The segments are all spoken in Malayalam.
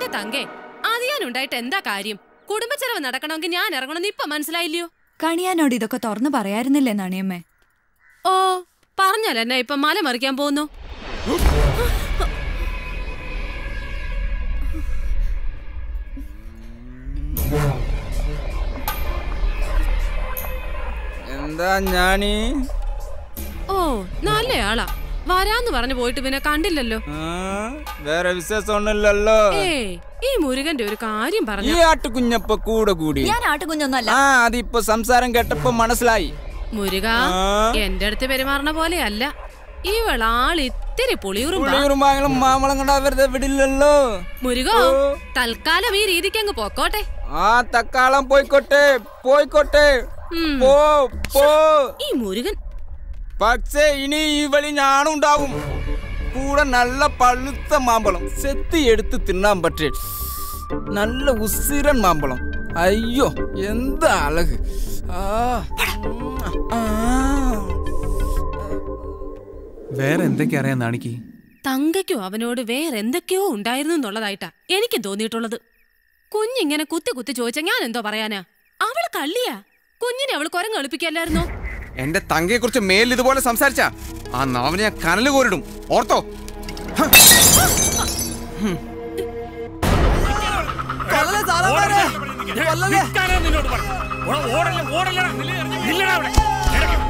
തങ്കേ അറിയാനുണ്ടായിട്ട് എന്താ കാര്യം കുടുംബച്ചെലവ് നടക്കണമെങ്കിൽ ഞാൻ ഇറങ്ങണമെന്ന് ഇപ്പൊ മനസ്സിലായില്ലയോ കണിയാനോട് ഇതൊക്കെ തുറന്നു പറയായിരുന്നില്ലേ നണിയമ്മേ ഓ പറഞ്ഞാൽ എന്നെ ഇപ്പൊ മല മറിക്കാൻ പോകുന്നു എന്താ ഞാനീ ഓ നല്ല ആളാ വരാന്ന് പറഞ്ഞു പോയിട്ട് പിന്നെ കണ്ടില്ലല്ലോ ആ, വേറെ വിശേഷം ഒന്നുമില്ലല്ലോ ഏ ഈ മുരുകന്റെ ഒരു കാര്യം ഈ പറഞ്ഞു ആട്ടുകുഞ്ഞപ്പ കൂടെ കൂടി ഞാൻ ആട്ടുകുഞ്ഞൊന്നല്ല ആ അതിപ്പോ സംസാരം കേട്ടപ്പോ മനസ്സിലായി മുരുക ആ. എന്റെ അടുത്ത് പെരുമാറണ പോലെയല്ല ഇവളാൾ ഇത്തിരി പുളിയുറുമ്പ പുളിയുറുമ്പാങ്ങളും മാമളം കണ്ടാ വെറുതെ വിടില്ലല്ലോ മുരുകോ തൽക്കാലം ഈ രീതിക്ക് അങ്ങ് പൊക്കോട്ടെ ആ തക്കാളം പോയിക്കോട്ടെ പോയിക്കോട്ടെ ഉം. പോ പോ ഈ മുരുകൻ പക്ഷേ ഇനി ഈ വഴി ഞാനും ഉണ്ടാവും കൂടെ നല്ല പഴുത്ത മാമ്പഴം സെത്തി എടുത്ത് തിന്നാൻ പറ്റേ നല്ല ഉസിരൻ മാമ്പഴം അയ്യോ എന്താ അഴക് ആ ആ. വേറെ എന്തൊക്കെ അറിയാം നാണിക്ക് തങ്കയ്ക്കും അവനോട് വേറെ എന്തൊക്കെയോ ഉണ്ടായിരുന്നു എന്നുള്ളതായിട്ടാ എനിക്കും തോന്നിയിട്ടുള്ളത് കുഞ്ഞിങ്ങനെ കുത്തി കുത്തി ചോദിച്ച ഞാൻ എന്തോ പറയാനാ അവള് കള്ളിയാ കുഞ്ഞിനെ അവള് കുരങ്ങ് എളുപ്പിക്കല്ലായിരുന്നോ എന്റെ തങ്കയെ കുറിച്ച് മേലിൽ ഇതുപോലെ സംസാരിച്ച ആ നാവിനെ ഞാൻ കനല് കോരിടും ഓർത്തോ നിൽക്കാനാ നിന്നോട് പറഞ്ഞു. ഓ- ഓടല്ല, ഓടല്ലടാ. നില്ലെടാ അവിടെ. ഇടയ്ക്ക്.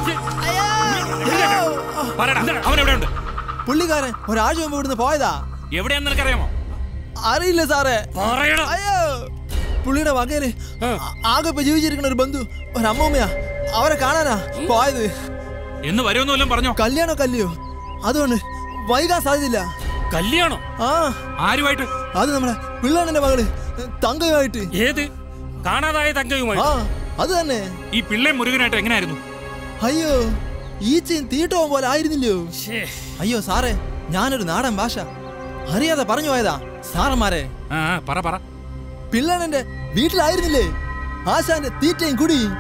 പറയടാ, അവൻ എവിടെയുണ്ട് പുള്ളിക്കാരൻ ഒരാഴ്ച മുമ്പ് ഇവിടുന്ന് പോയതാ എവിടെയാന്ന് നിനക്കറിയാമോ അറിയില്ല സാറേ പറയടാ അയ്യോ പുള്ളിയുടെ വകയില് ആകെ ഇപ്പൊ ജീവിച്ചിരിക്കുന്ന ഒരു ബന്ധു ഒരു അമ്മൂമ്മയാ അവരെ കാണാനാ പോയത് എന്ന് വരുമെന്ന് വല്ലതും പറഞ്ഞോ കല്യാണോ കല്ലിയോ അതുകൊണ്ട് വൈകാൻ സാധ്യതയില്ല കല്യാണോ ആ ആരുമായിട്ട് അത് നമ്മുടെ പിള്ളേണിന്റെ മകള് തങ്കയുമായിട്ട് ഏത് കാണാതായ തങ്കയുമായി ആ അത് തന്നെ ഈ പിള്ളേ മുരുകനായിട്ട് എങ്ങനെയായിരുന്നു അയ്യോ ഈച്ചയും തീട്ടവും പോലെ ആയിരുന്നില്ലയോ അയ്യോ സാറേ ഞാനൊരു നാടൻ ഭാഷ അറിയാതെ പറഞ്ഞു പോയതാ സാറന്മാരെ ആ ആ, പറ പറ പിള്ളേണന്റെ വീട്ടിലായിരുന്നില്ലേ ആശാന്റെ തീറ്റയും കുടിയും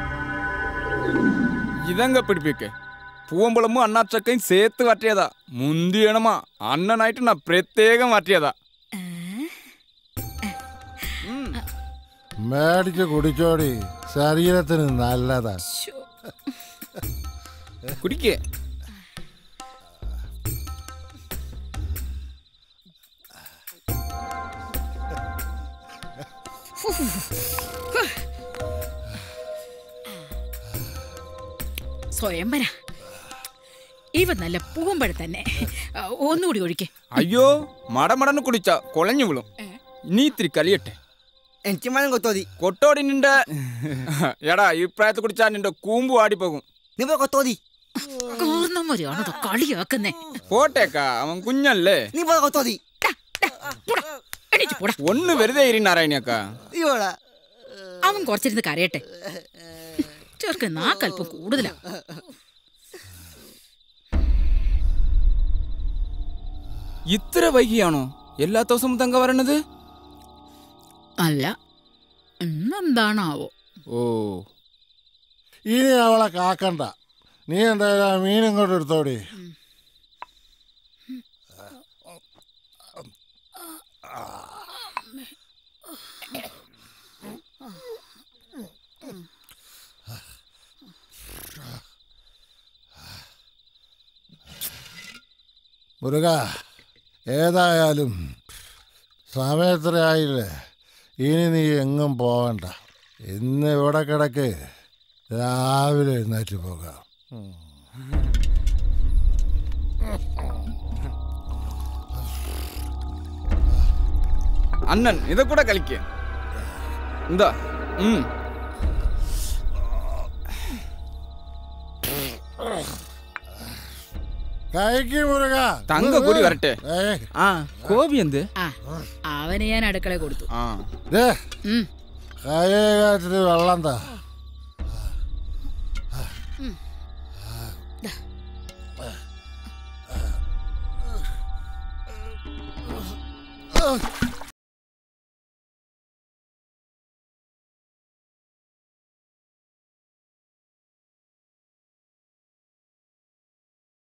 ഇതങ്ക പിടിപ്പിക്കെ പൂവമ്പളമും അണ്ണാച്ചക്കയും ചേർത്ത് മാറ്റിയതാ മുന്തിയണമാ അണ്ണനായിട്ട് ഞാൻ പ്രത്യേകം മാറ്റിയതാ മേടിച്ച് കുടിച്ചോടി ശരീരത്തിന് നല്ലതാ കുടിക്കേ സ്വയംവര ഇവ നല്ല പൂമ്പഴ തന്നെ ആ, ഒന്നുകൂടി ഒഴിക്കേ അയ്യോ മടമടന്ന് കുടിച്ച കൊളഞ്ഞു വീളും നീ ഇത്തിരി കലിയട്ടെ എനിക്ക് മനം കൊത്തോതി കൊട്ടോടി നിന്റെ എടാ ഈ പ്രായത്തിൽ കുടിച്ചാ നിന്റെ കൂമ്പ് വാടിപ്പോകും നീ പോയി കൊത്തോതി കാർന്നമ്മരാണത് കളിയാക്കുന്നേ പോട്ടേക്കാ അവൻ കുഞ്ഞല്ലേ നീ പോയി കൊത്തോതി എണീറ്റ് പോടാ ഒന്ന് വെറുതെ ഇരി നാരായണിയക്ക നീ പോടാ അവൻ കുറച്ചിരുന്ന് കരയട്ടെ ചെറുക്കൻ നാക്കല്പം കൂടുതലാ ഇത്ര വൈകിയാണോ എല്ലാ ദിവസവും തങ്ക വരണത് അല്ല ഇന്നെന്താണാവോ ഓ ഇനി അവളെ കാക്കണ്ട നീ എന്തായാലും ആ മീൻ ഇങ്ങോട്ട് എടുത്തോടി മുരുക ഏതായാലും സമയത്രയായില്ലേ ഇനി നീ എങ്ങും പോകണ്ട ഇന്ന് ഇവിടെ കിടക്ക് രാവിലെ എഴുന്നേറ്റ് പോകാം അണ്ണൻ ഇതൊക്കെ കൂടെ കളിക്ക എന്താ ഉം കഴിക്ക് മുരുക തങ്ക കൂടി വരട്ടെ ഏയ്, ആ കോപി എന്ത് ആ അവന് ഞാൻ അടുക്കള കൊടുത്തു ആ ദേ, ഉം. കയ്യേകാറ്റിന് വെള്ളം താ